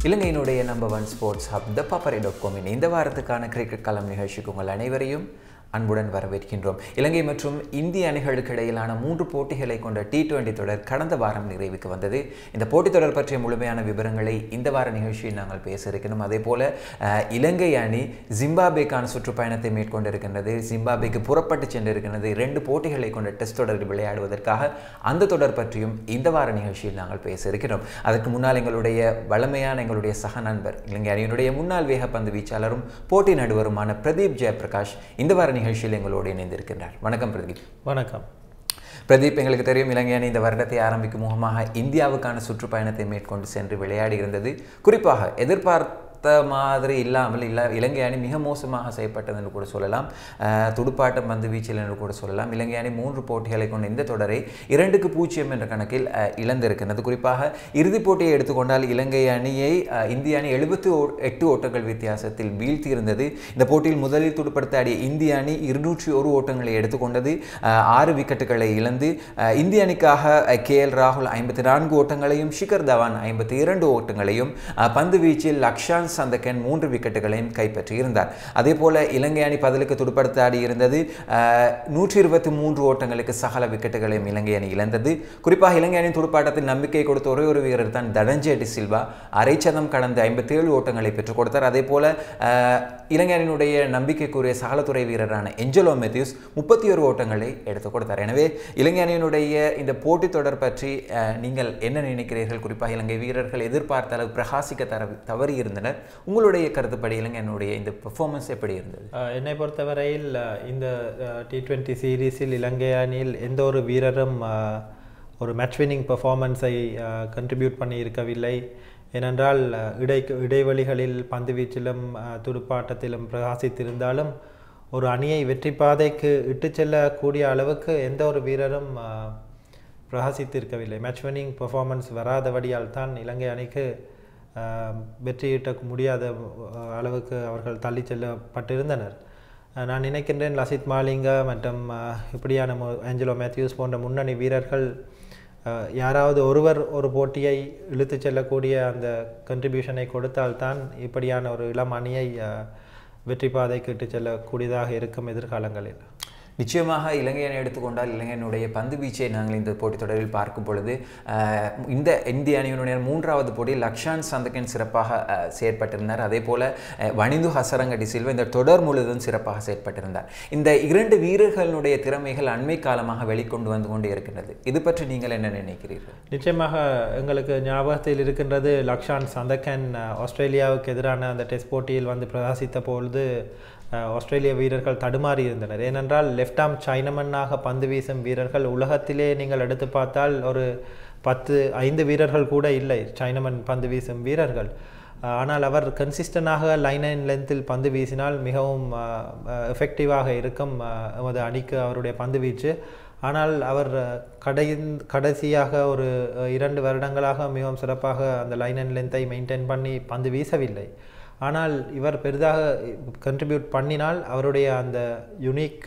இலங்கையினுடைய number one sports hub the Papare dot காமின் இந்த வாரத்துக்கான கிரிக்கெட் களம் நிகழ்ச்சிக்கு உங்கள் அனைவரையும் அன்புடன் வரவேற்கின்றோம் இலங்கை மற்றும் இந்திய அணிகளுக்கு இடையிலான மூன்று போட்டிகளை கொண்ட டி டுவெண்டி தொடர் கடந்த வாரம் நிறைவுக்கு வந்தது இந்த போட்டித் தொடர் பற்றிய முழுமையான விவரங்களை இந்த வார நிகழ்ச்சியில் நாங்கள் பேச இருக்கணும் அதே போல அஹ், இலங்கை அணி ஜிம்பாபேக்கான சுற்றுப்பயணத்தை மேற்கொண்டிருக்கின்றது ஜிம்பாபேக்கு புறப்பட்டு சென்றிருக்கின்றது இரண்டு போட்டிகளை கொண்ட டெஸ்ட் தொடரில் விளையாடுவதற்காக அந்த தொடர் பற்றியும் இந்த வார நிகழ்ச்சியில் நாங்கள் பேச இருக்கிறோம் அதற்கு முன்னால் எங்களுடைய வளமையான எங்களுடைய சக நண்பர் இலங்கை அணியினுடைய முன்னாள் வேகப்பந்து வீச்சாளரும் போட்டி நடுவருமான பிரதீப் ஜெயபிரகாஷ் இந்த வார நிகழ்ச்சியில் எங்களோடு இணைந்திருக்கின்றார் வணக்கம் பிரதீப் வணக்கம் பிரதீப் எங்களுக்கு தெரியும் இலங்கை அணி இந்த வருடத்தை ஆரம்பிக்கும் முகமாக இந்தியாவுக்கான சுற்றுப்பயணத்தை மேற்கொண்டு சென்று விளையாடி இருந்தது குறிப்பாக எதிர்பார்த்த மாதிரி இல்லாமல் இல்ல இலங்கை அணி மிக மோசமாக செய்யப்பட்டது என்று கூட சொல்லலாம் அஹ், துடுப்பாட்டம் பந்து வீச்சில் என்று கூட சொல்லலாம் இலங்கை அணி மூன்று போட்டிகளை கொண்ட இந்த தொடரை இரண்டுக்கு பூஜ்ஜியம் என்ற கணக்கில் அஹ், இழந்திருக்கிறது குறிப்பாக இறுதிப் போட்டியை எடுத்துக்கொண்டால் இலங்கை அணியை அஹ், இந்திய அணி எழுபத்தி எட்டு ஓட்டங்கள் வித்தியாசத்தில் வீழ்த்தியிருந்தது இந்த போட்டியில் முதலில் துடுப்படுத்த ஆடிய இந்திய அணி இருநூற்றி ஒரு ஓட்டங்களை எடுத்துக்கொண்டது அஹ், ஆறு விக்கெட்டுகளை இழந்து அஹ், இந்திய அணிக்காக கே எல் ராகுல் ஐம்பத்தி நான்கு ஓட்டங்களையும் ஷிகர் தவான் ஐம்பத்தி இரண்டு ஓட்டங்களையும் அஹ், பந்து வீச்சில் லக்ஷான் சந்தக்கன் மூன்று விக்கெட்டுகளையும் கைப்பற்றியிருந்தார் அதே போல இலங்கை அணி பதிலுக்கு துடுப்படுத்த ஆடி இருந்தது நூற்றி இருபத்தி மூன்று ஓட்டங்களுக்கு சகல விக்கெட்டுகளையும் இலங்கை அணி இழந்தது குறிப்பாக இலங்கை அணி துடுப்பாட்டத்தில் நம்பிக்கை கொடுத்த ஒரே ஒரு வீரர் தான் தனஞ்சய டி சில்வா அரைச்சதம் கடந்த ஐம்பத்தி ஏழு ஓட்டங்களை பெற்றுக் கொடுத்தார் அதே போல அஹ், இலங்கை அணியினுடைய நம்பிக்கைக்குரிய சகலத்துறை வீரரான எஞ்சலோ மெத்யூஸ் முப்பத்தி ஒரு ஓட்டங்களை எடுத்துக் கொடுத்தார் எனவே இலங்கை அணியினுடைய இந்த போட்டித் தொடர் பற்றி அஹ், நீங்கள் என்ன நினைக்கிறீர்கள் குறிப்பாக இலங்கை வீரர்கள் எதிர்பார்த்த அளவு பிரகாசிக்க தர தவறி இருந்தனர் உங்களுடைய கருத்துப்படி இலங்கை அணியினுடைய இந்த பெர்ஃபார்மன்ஸ் எப்படி இருந்தது அஹ், என்னை பொறுத்தவரையில் அஹ், இந்த டி டுவெண்ட்டி சீரீஸில் இலங்கை அணியில் எந்த ஒரு வீரரும் அஹ், ஒரு மேட்ச் வின்னிங் பெர்ஃபார்மன்ஸை கண்ட்ரிபியூட் பண்ணி இருக்கவில்லை ஏனென்றால் அஹ், இடை இடைவெளிகளில் பந்து வீச்சிலும் அஹ், துடுப்பாட்டத்திலும் பிரகாசித்திருந்தாலும் ஒரு அணியை வெற்றி பாதைக்கு இட்டுச் செல்லக்கூடிய அளவுக்கு எந்த ஒரு வீரரும் அஹ், பிரகாசித்திருக்கவில்லை மேட்ச் வின்னிங் பெர்ஃபார்மன்ஸ் வராதபடியால் தான் இலங்கை அணிக்கு ஆஹ், வெற்றியீட்ட முடியாத அஹ், அளவுக்கு அவர்கள் தள்ளி செல்லப்பட்டிருந்தனர் அஹ், நான் நினைக்கின்றேன் லசித் மாலிங்க மற்றும் அஹ், இப்படியான மு- ஆஞ்சலோ மேத்யூஸ் போன்ற முன்னணி வீரர்கள் அஹ், யாராவது ஒருவர் ஒரு போட்டியை இழுத்துச் செல்லக்கூடிய அந்த கண்ட்ரிபியூஷனை கொடுத்தால்தான் இப்படியான ஒரு இளம் அணியை அஹ், வெற்றி பாதைக்கு இட்டுச் செல்லக்கூடியதாக இருக்கும் எதிர்காலங்களில் நிச்சயமாக இலங்கை அணி எடுத்துக்கொண்டால் இலங்கையினுடைய பந்து வீச்சை நாங்கள் இந்த போட்டித் தொடரில் பார்க்கும் பொழுது அஹ், இந்த இந்திய அணியினுடைய மூன்றாவது போட்டியில் லக்ஷான் சந்தகன் சிறப்பாக அஹ், செயற்பட்டிருந்தார் அதே போல அஹ், வனிந்து ஹசரங்க டிசில்வா இந்த தொடர் முழுவதும் சிறப்பாக செயற்பட்டிருந்தார் இந்த இரண்டு வீரர்களுடைய திறமைகள் அண்மை காலமாக வெளிக்கொண்டு வந்து கொண்டே இருக்கின்றது இது பற்றி நீங்கள் என்ன நினைக்கிறீர்கள் நிச்சயமாக எங்களுக்கு ஞாபகத்தில் இருக்கின்றது லக்ஷான் சந்தக்கன் அஹ், ஆஸ்திரேலியாவுக்கு எதிரான அந்த டெஸ்ட் போட்டியில் வந்து பிரகாசித்த பொழுது அஹ், ஆஸ்திரேலிய வீரர்கள் தடுமாறி இருந்தனர் ஏனென்றால் லெஃப்ட் ஆம் சைனமன்னாக பந்து வீசும் வீரர்கள் உலகத்திலே நீங்கள் எடுத்து பார்த்தால் ஒரு பத்து ஐந்து வீரர்கள் கூட இல்லை சைனமன் பந்து வீசும் வீரர்கள் அஹ், ஆனால் அவர் கன்சிஸ்டனாக லைன் அண்ட் லென்த்தில் பந்து வீசினால் மிகவும் எஃபெக்டிவாக இருக்கும் அஹ், எமது அணிக்கு அவருடைய பந்து வீச்சு ஆனால் அவர் அஹ், கடை கடைசியாக ஒரு அஹ், இரண்டு வருடங்களாக மிகவும் சிறப்பாக அந்த லைன் அண்ட் லென்த்தை மெயின்டைன் பண்ணி பந்து வீசவில்லை ஆனால் இவர் பெரிதாக கண்ட்ரிபியூட் பண்ணினால் அவருடைய அந்த யுனிக்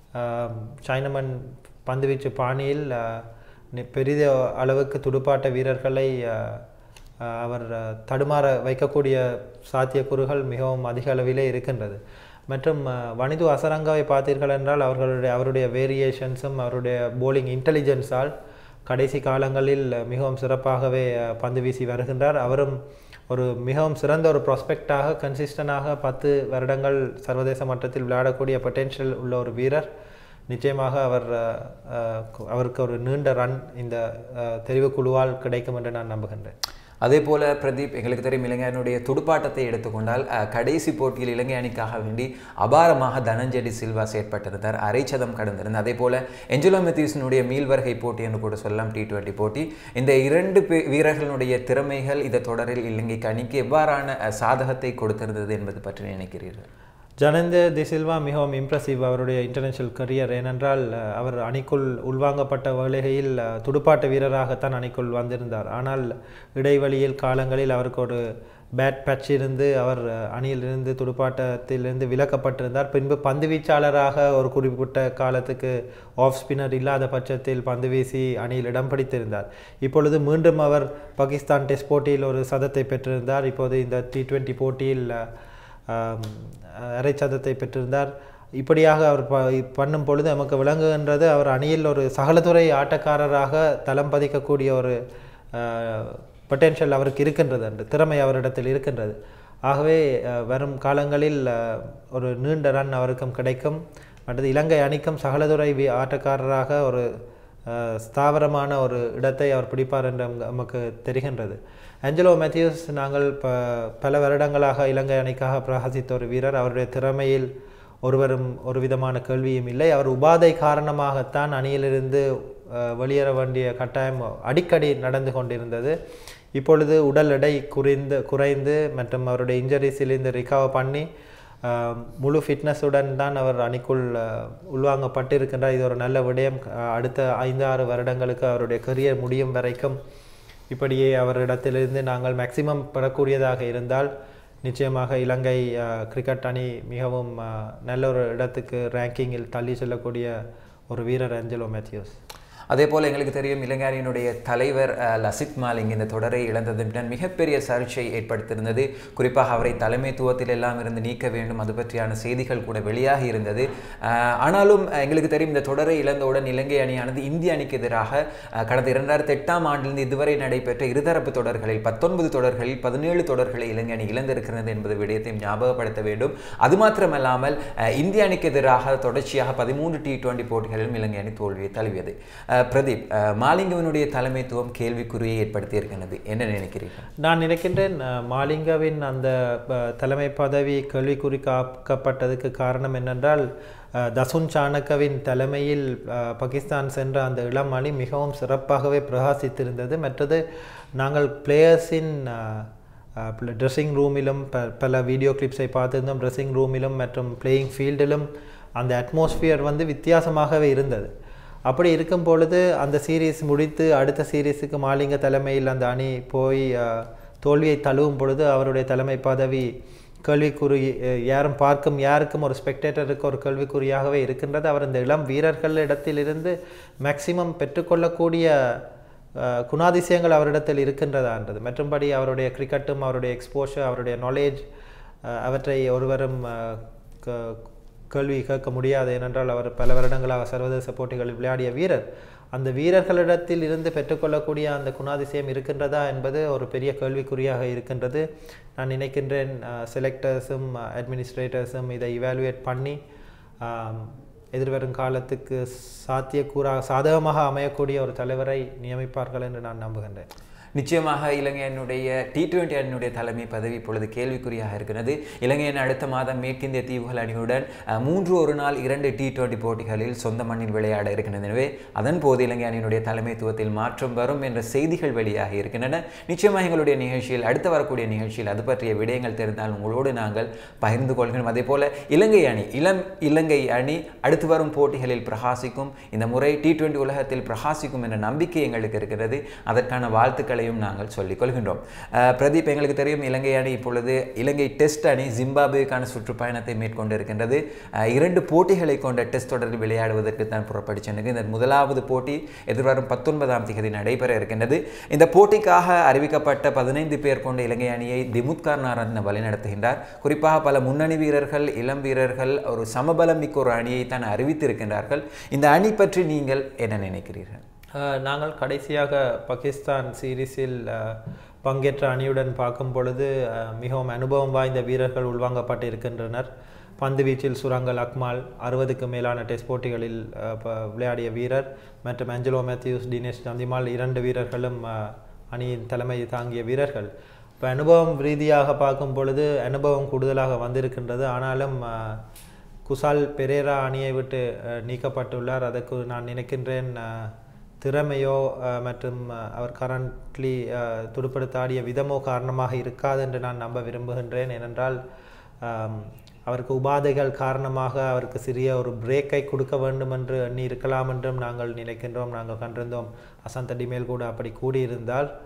சைனமன் பந்துவீச்சு பாணியில் அஹ், நி- பெரிய அளவுக்கு துடுப்பாட்ட வீரர்களை அஹ், அஹ், அவர் அஹ், தடுமாற வைக்கக்கூடிய சாத்தியக்கூறுகள் மிகவும் அதிக அளவிலே இருக்கின்றது மற்றும் அஹ், வனிது அசரங்காவை பார்த்தீர்கள் என்றால் அவர்களுடைய அவருடைய வேரியேஷன்ஸும் அவருடைய போலிங் இன்டெலிஜென்ஸால் கடைசி காலங்களில் மிகவும் சிறப்பாகவே அஹ், பந்து வீசி வருகின்றார் அவரும் ஒரு மிகவும் சிறந்த ஒரு ப்ராஸ்பெக்டாக கன்சிஸ்டனாக பத்து வருடங்கள் சர்வதேச மட்டத்தில் விளையாடக்கூடிய பொட்டென்ஷியல் உள்ள ஒரு வீரர் நிச்சயமாக அவர் அஹ், அஹ், அவருக்கு ஒரு நீண்ட ரன் இந்த அஹ், தெரிவுக்குழுவால் கிடைக்கும் என்று நான் நம்புகின்றேன் அதே போல பிரதீப் எங்களுக்கு தெரியும் இலங்கை அணியுடைய துடுப்பாட்டத்தை எடுத்துக்கொண்டால் அஹ், கடைசி போட்டியில் இலங்கை அணிக்காக வேண்டி அபாரமாக தனஞ்செடி சில்வா செயற்பட்டிருந்தார் அரைச்சதம் கடந்திருந்தார் அதே போல எஞ்சலோ மெத்யூஸினுடைய மீள்வருகை போட்டி என்று கூட சொல்லலாம் டி டுவெண்ட்டி போட்டி இந்த இரண்டு பே- வீரர்களுடைய திறமைகள் இந்த தொடரில் இலங்கைக்கு அணிக்கு எவ்வாறான அஹ், சாதகத்தை கொடுத்திருந்தது என்பது பற்றி நினைக்கிறீர்கள் ஜனந்த திசில்வா மிகவும் இம்ப்ரெசிவ் அவருடைய இன்டர்நேஷனல் கரியர் ஏனென்றால் அஹ், அவர் அணிக்குள் உள்வாங்கப்பட்ட வேளையில் அஹ், துடுப்பாட்ட வீரராகத்தான் அணிக்குள் வந்திருந்தார் ஆனால் இடைவெளியில் காலங்களில் அவருக்கு ஒரு பேட் பட்ச் இருந்து அவர் அஹ், அணியிலிருந்து துடுப்பாட்டத்திலிருந்து விலக்கப்பட்டிருந்தார் பின்பு பந்து வீச்சாளராக ஒரு குறிப்பிட்ட காலத்துக்கு ஆஃப் ஸ்பின்னர் இல்லாத பட்சத்தில் பந்து வீசி அணியில் இடம் பிடித்திருந்தார் இப்பொழுது மீண்டும் அவர் பாகிஸ்தான் டெஸ்ட் போட்டியில் ஒரு சதத்தை பெற்றிருந்தார் இப்போது இந்த டி டுவெண்ட்டி போட்டியில் அஹ், ஆம், அரை சதத்தை பெற்றிருந்தார் இப்படியாக அவர் ப பண்ணும் பொழுது நமக்கு விளங்குகின்றது அவர் அணியில் ஒரு சகலதுறை ஆட்டக்காரராக தளம் பதிக்கக்கூடிய ஒரு பொட்டென்ஷியல் அவருக்கு இருக்கின்றது என்று திறமை அவரிடத்தில் இருக்கின்றது ஆகவே அஹ், வரும் காலங்களில் அஹ், ஒரு நீண்ட ரன் அவருக்கும் கிடைக்கும் மற்றது இலங்கை அணிக்கும் சகலதுறை வி- ஆட்டக்காரராக ஒரு அஹ், ஸ்தாவரமான ஒரு இடத்தை அவர் பிடிப்பார் என்று நமக்கு- நமக்கு தெரிகின்றது ஆஞ்சலோ மேத்யூஸ் நாங்கள் ப பல வருடங்களாக இலங்கை அணிக்காக பிரகாசித்த ஒரு வீரர் அவருடைய திறமையில் ஒருவரும் ஒரு விதமான கேள்வியும் இல்லை அவர் உபாதை காரணமாகத்தான் அணியிலிருந்து அஹ், வெளியேற வேண்டிய கட்டாயம் அடிக்கடி நடந்து கொண்டிருந்தது இப்பொழுது உடல் எடை குறைந்து குறைந்து மற்றும் அவருடைய இன்ஜரிஸிலிருந்து ரிகவர் பண்ணி அஹ், முழு ஃபிட்னஸுடன் தான் அவர் அணிக்குள் அஹ், உள்வாங்கப்பட்டிருக்கின்றார் இது ஒரு நல்ல விடயம் அஹ், அடுத்த ஐந்து ஆறு வருடங்களுக்கு அவருடைய கரியர் முடியும் வரைக்கும் இப்படியே அவரிடத்திலிருந்து நாங்கள் மேக்சிமம் பெறக்கூடியதாக இருந்தால் நிச்சயமாக இலங்கை அஹ், கிரிக்கெட் அணி மிகவும் அஹ், நல்ல ஒரு இடத்துக்கு ரேங்கிங்கில் தள்ளி செல்லக்கூடிய ஒரு வீரர் ஏஞ்சலோ மேத்யூஸ் அதே போல் எங்களுக்கு தெரியும் இலங்கை அணியினுடைய தலைவர் அஹ், லசித் மாலிங் இந்த தொடரை இழந்ததுடன் மிகப்பெரிய சர்ச்சை ஏற்படுத்தியிருந்தது குறிப்பாக அவரை தலைமைத்துவத்தில் எல்லாம் இருந்து நீக்க வேண்டும் அது பற்றியான செய்திகள் கூட வெளியாகி இருந்தது அஹ், ஆனாலும் அஹ், எங்களுக்கு தெரியும் இந்த தொடரை இழந்தவுடன் இலங்கை அணியானது இந்திய அணிக்கு எதிராக அஹ், கடந்த இரண்டாயிரத்தி எட்டாம் ஆண்டிலிருந்து இதுவரை நடைபெற்ற இருதரப்பு தொடர்களில் பத்தொன்பது தொடர்களில் பதினேழு தொடர்களை இலங்கை அணி இழந்திருக்கிறது என்பது விடயத்தையும் ஞாபகப்படுத்த வேண்டும் அது மாத்திரமல்லாமல் அஹ், இந்திய அணிக்கு எதிராக தொடர்ச்சியாக பதிமூன்று டி டுவெண்டி போட்டிகளிலும் இலங்கை அணி தோல்வியை தழுவியது அஹ், பிரதீப் அஹ், மாலிங்கவனுடைய தலைமைத்துவம் கேள்விக்குறியை ஏற்படுத்தி இருக்கிறது என்ன நினைக்கிறீர்கள் நான் நினைக்கின்றேன் அஹ், மாலிங்கவின் அந்த அஹ், தலைமை பதவி கேள்விக்குறி காக்கப்பட்டதுக்கு காரணம் என்னென்றால் அஹ், தசுன் சாணக்கவின் தலைமையில் அஹ், பாகிஸ்தான் சென்ற அந்த இளம் அணி மிகவும் சிறப்பாகவே பிரகாசித்திருந்தது மற்றது நாங்கள் பிளேயர்ஸின் ட்ரெஸ்ஸிங் ரூமிலும் ப பல வீடியோ கிளிப்ஸை பார்த்திருந்தோம் ட்ரெஸ்ஸிங் ரூமிலும் மற்றும் பிளேயிங் ஃபீல்டிலும் அந்த அட்மாஸ்பியர் வந்து வித்தியாசமாகவே இருந்தது அப்படி இருக்கும் பொழுது அந்த சீரீஸ் முடித்து அடுத்த சீரீஸுக்கு மாலிங்க தலைமையில் அந்த அணி போய் அஹ், தோல்வியை தழுவும் பொழுது அவருடைய தலைமை பதவி கேள்விக்குறி அஹ், யாரும் பார்க்கும் யாருக்கும் ஒரு ஸ்பெக்டேட்டருக்கு ஒரு கேள்விக்குறியாகவே இருக்கின்றது அவர் இந்த இளம் வீரர்களிடத்திலிருந்து மேக்சிமம் பெற்றுக்கொள்ளக்கூடிய அஹ், குணாதிசயங்கள் அவரிடத்தில் இருக்கின்றதான்றது மற்றும்படி அவருடைய கிரிக்கெட்டும் அவருடைய எக்ஸ்போஷர் அவருடைய நாலேஜ் அவற்றை ஒருவரும் அஹ், க- கேள்வி கேட்க முடியாது ஏனென்றால் அவர் பல வருடங்களாக சர்வதேச போட்டிகளில் விளையாடிய வீரர் அந்த வீரர்களிடத்தில் இருந்து பெற்றுக்கொள்ளக்கூடிய அந்த குணாதிசயம் இருக்கின்றதா என்பது ஒரு பெரிய கேள்விக்குறியாக இருக்கின்றது நான் நினைக்கின்றேன் செலக்டர்ஸும் அட்மினிஸ்ட்ரேட்டர்ஸும் இதை இவாலுவேட் பண்ணி ஆம், எதிர்வரும் காலத்துக்கு சாத்தியக்கூறாக சாதகமாக அமையக்கூடிய ஒரு தலைவரை நியமிப்பார்கள் என்று நான் நம்புகின்றேன் நிச்சயமாக இலங்கை அணியுடைய டி டுவெண்டி அணியினுடைய தலைமை பதவி இப்பொழுது கேள்விக்குறியாக இருக்கிறது இலங்கை அணி அடுத்த மாதம் மேற்கிந்திய தீவுகள் அணியுடன் அஹ், மூன்று ஒரு நாள் இரண்டு டி டுவெண்டி போட்டிகளில் சொந்த மண்ணில் விளையாட இருக்கின்றது எனவே அதன் போது இலங்கை அணியினுடைய தலைமைத்துவத்தில் மாற்றம் வரும் என்ற செய்திகள் வெளியாகி இருக்கின்றன நிச்சயமாக எங்களுடைய நிகழ்ச்சியில் அடுத்து வரக்கூடிய நிகழ்ச்சியில் அது பற்றிய விடயங்கள் தெரிந்தால் உங்களோடு நாங்கள் பகிர்ந்து கொள்கிறோம் அதே போல இலங்கை அணி இளம் இலங்கை அணி அடுத்து வரும் போட்டிகளில் பிரகாசிக்கும் இந்த முறை டி டுவெண்டி உலகத்தில் பிரகாசிக்கும் என்ற நம்பிக்கை எங்களுக்கு இருக்கிறது அதற்கான வாழ்த்துக்களையும் நாங்கள் சொல்லிக் கொள்கின்றோம் அஹ், பிரதீப் எங்களுக்கு தெரியும் இலங்கை அணி இப்பொழுது இலங்கை டெஸ்ட் அணி ஜிம்பாப்வேக்கான சுற்றுப்பயணத்தை மேற்கொண்டு இருக்கின்றது அஹ், இரண்டு போட்டிகளை கொண்ட டெஸ்ட் தொடரில் விளையாடுவதற்கு தான் புறப்பட்டு சென்றது இந்த முதலாவது போட்டி எதிர்வரும் பத்தொன்பதாம் தேதி நடைபெற இருக்கின்றது இந்த போட்டிக்காக அறிவிக்கப்பட்ட பதினைந்து பேர் கொண்ட இலங்கை அணியை திமுத்கார் நாரத்ன வழிநடத்துகின்றார் குறிப்பாக பல முன்னணி வீரர்கள் இளம் வீரர்கள் ஒரு சமபலம் மிக்க ஒரு அணியை தான் அறிவித்திருக்கின்றார்கள் இந்த அணி பற்றி நீங்கள் என்ன நினைக்கிறீர்கள் அஹ், நாங்கள் கடைசியாக பாகிஸ்தான் சீரீஸில் அஹ், பங்கேற்ற அணியுடன் பார்க்கும் பொழுது அஹ், மிகவும் அனுபவம் வாய்ந்த வீரர்கள் உள்வாங்கப்பட்டு இருக்கின்றனர் பந்து வீச்சில் சுரங்கல் அக்மால் அறுபதுக்கு மேலான டெஸ்ட் போட்டிகளில் அஹ், ப- விளையாடிய வீரர் மற்றும் ஆஞ்சலோ மேத்யூஸ் தினேஷ் சந்திமால் இரண்டு வீரர்களும் அஹ், அணியின் தலைமை தாங்கிய வீரர்கள் இப்போ அனுபவம் ரீதியாக பார்க்கும் பொழுது அனுபவம் கூடுதலாக வந்திருக்கின்றது ஆனாலும் அஹ், குசால் பெரேரா அணியை விட்டு அஹ், நீக்கப்பட்டுள்ளார் அதற்கு நான் நினைக்கின்றேன் அஹ், திறமையோ அஹ், மற்றும் அஹ், அவர் கரண்ட்லி துடுப்படுத்த ஆடிய விதமோ காரணமாக இருக்காது என்று நான் நம்ப விரும்புகின்றேன் ஏனென்றால் ஆம், அவருக்கு உபாதைகள் காரணமாக அவருக்கு சிறிய ஒரு பிரேக்கை கொடுக்க வேண்டும் என்று எண்ணி இருக்கலாம் என்றும் நாங்கள் நினைக்கின்றோம் நாங்கள் கண்டிருந்தோம் அசந்த டிமேல் கூட அப்படி கூடியிருந்தால்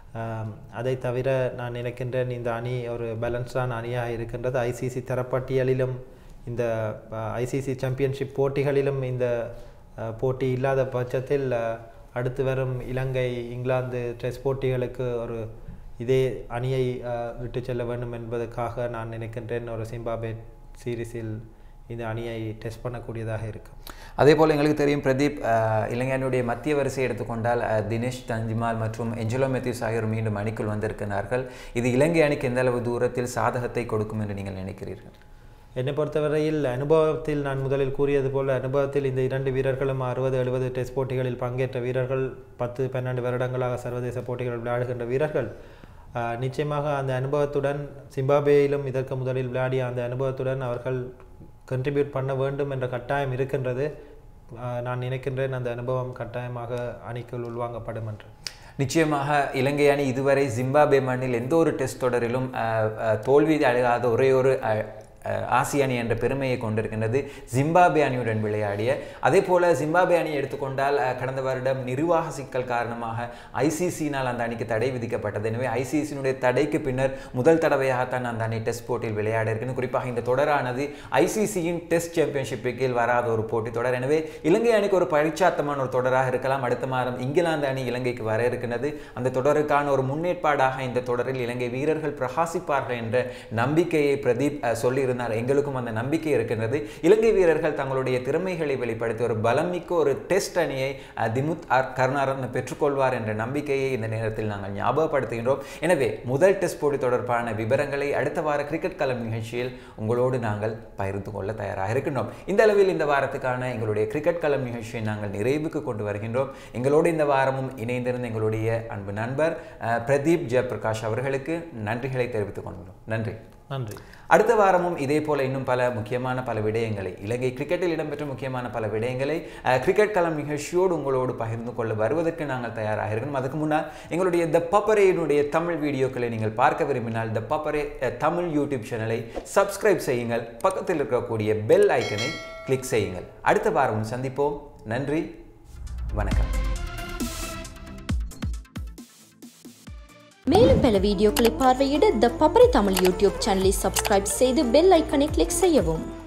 ஆம், அதை தவிர நான் நினைக்கின்றேன் இந்த அணி ஒரு பேலன்ஸ்டான அணியாக இருக்கின்றது ஐசிசி தரப்பட்டியலிலும் இந்த ஐசிசி சாம்பியன்ஷிப் போட்டிகளிலும் இந்த அஹ், போட்டி இல்லாத பட்சத்தில் அஹ், அடுத்து வரும் இலங்கை இங்கிலாந்து டெஸ்ட் போட்டிகளுக்கு ஒரு இதே அணியை அஹ், விட்டு செல்ல வேண்டும் என்பதற்காக நான் நினைக்கின்றேன் ஒரு சிம்பாபே சீரீஸில் இந்த அணியை டெஸ்ட் பண்ணக்கூடியதாக இருக்கும் அதே போல் எங்களுக்கு தெரியும் பிரதீப் அஹ், இலங்கையினுடைய மத்திய வரிசை எடுத்துக்கொண்டால் அஹ், தினேஷ் தஞ்சிமால் மற்றும் எஞ்சலோ மெத்யூஸ் ஆகியோர் மீண்டும் அணிக்குள் வந்திருக்கிறார்கள் இது இலங்கை அணிக்கு எந்த அளவு தூரத்தில் சாதகத்தை கொடுக்கும் என்று நீங்கள் நினைக்கிறீர்கள் என்னை பொறுத்தவரையில் அனுபவத்தில் நான் முதலில் கூறியது போல அனுபவத்தில் இந்த இரண்டு வீரர்களும் அறுபது எழுபது டெஸ்ட் போட்டிகளில் பங்கேற்ற வீரர்கள் பத்து பன்னெண்டு வருடங்களாக சர்வதேச போட்டிகளில் விளையாடுகின்ற வீரர்கள் ஆஹ், நிச்சயமாக அந்த அனுபவத்துடன் சிம்பாபேயிலும் இதற்கு முதலில் விளையாடிய அந்த அனுபவத்துடன் அவர்கள் கண்ட்ரிபியூட் பண்ண வேண்டும் என்ற கட்டாயம் இருக்கின்றது ஆஹ், நான் நினைக்கின்றேன் அந்த அனுபவம் கட்டாயமாக அணிக்குள் உள்வாங்கப்படும் என்று நிச்சயமாக இலங்கை அணி இதுவரை ஜிம்பாபே மண்ணில் எந்த ஒரு டெஸ்ட் தொடரிலும் அஹ், அஹ், தோல்வி அடையாத ஒரே ஒரு அஹ், அஹ், ஆசிய அணி என்ற பெருமையை கொண்டிருக்கின்றது ஜிம்பாபே அணியுடன் விளையாடிய அதே போல ஜிம்பாபே அணி எடுத்துக்கொண்டால் அஹ், கடந்த வருடம் நிர்வாக சிக்கல் காரணமாக ஐசிசியினால் அந்த அணிக்கு தடை விதிக்கப்பட்டது எனவே ஐசிசியினுடைய தடைக்கு பின்னர் முதல் தடவையாகத்தான் அந்த அணி டெஸ்ட் போட்டியில் விளையாட இருக்கிறது குறிப்பாக இந்த தொடரானது ஐசிசியின் டெஸ்ட் சாம்பியன்ஷிப் கீழ் வராத ஒரு போட்டி தொடர் எனவே இலங்கை அணிக்கு ஒரு பரிச்சாத்தமான ஒரு தொடராக இருக்கலாம் அடுத்த மாதம் இங்கிலாந்து அணி இலங்கைக்கு வர இருக்கிறது அந்த தொடருக்கான ஒரு முன்னேற்பாடாக இந்த தொடரில் இலங்கை வீரர்கள் பிரகாசிப்பார்கள் என்ற நம்பிக்கையை பிரதீப் அஹ், சொல்லியிருந்தார் எங்களுக்கும் அந்த நம்பிக்கை இருக்கின்றது இலங்கை வீரர்கள் தங்களுடைய திறமைகளை வெளிப்படுத்தி ஒரு பலமிக்க ஒரு டெஸ்ட் அணியை அஹ், திமுத் ஆர் கருணாரத்ன பெற்றுக்கொள்வார் என்ற நம்பிக்கையை இந்த நேரத்தில் நாங்கள் ஞாபகப்படுத்துகின்றோம் எனவே முதல் டெஸ்ட் போட்டி தொடர்பான விவரங்களை அடுத்த வார கிரிக்கெட் களம் நிகழ்ச்சியில் உங்களோடு நாங்கள் பகிர்ந்து கொள்ள தயாராக இருக்கின்றோம் இந்த அளவில் இந்த வாரத்துக்கான எங்களுடைய கிரிக்கெட் களம் நிகழ்ச்சியை நாங்கள் நிறைவுக்கு கொண்டு வருகின்றோம் எங்களோடு இந்த வாரமும் இணைந்திருந்த எங்களுடைய அன்பு நண்பர் அஹ், பிரதீப் ஜெயபிரகாஷ் அவர்களுக்கு நன்றிகளை தெரிவித்துக் கொள்கிறோம் நன்றி நன்றி அடுத்த வாரமும் இதே போல இன்னும் பல முக்கியமான பல விடயங்களை இலங்கை கிரிக்கெட்டில் இடம்பெற்ற முக்கியமான பல விடயங்களை அஹ், கிரிக்கெட் களம் நிகழ்ச்சியோடு உங்களோடு பகிர்ந்து கொள்ள வருவதற்கு நாங்கள் தயாராக இருக்கணும் அதுக்கு முன்னால் எங்களுடைய த பப்பரேயினுடைய தமிழ் வீடியோக்களை நீங்கள் பார்க்க விரும்பினால் த பப்பரே அஹ், தமிழ் யூடியூப் சேனலை சப்ஸ்கிரைப் செய்யுங்கள் பக்கத்தில் இருக்கக்கூடிய பெல் ஐக்கனை கிளிக் செய்யுங்கள் அடுத்த வாரமும் சந்திப்போம் நன்றி வணக்கம் மேலும் பல வீடியோக்களை பார்வையிட த பப்பரை தமிழ் யூடியூப் சேனலை சப்ஸ்கிரைப் செய்து பெல் ஐக்கனை கிளிக் செய்யவும்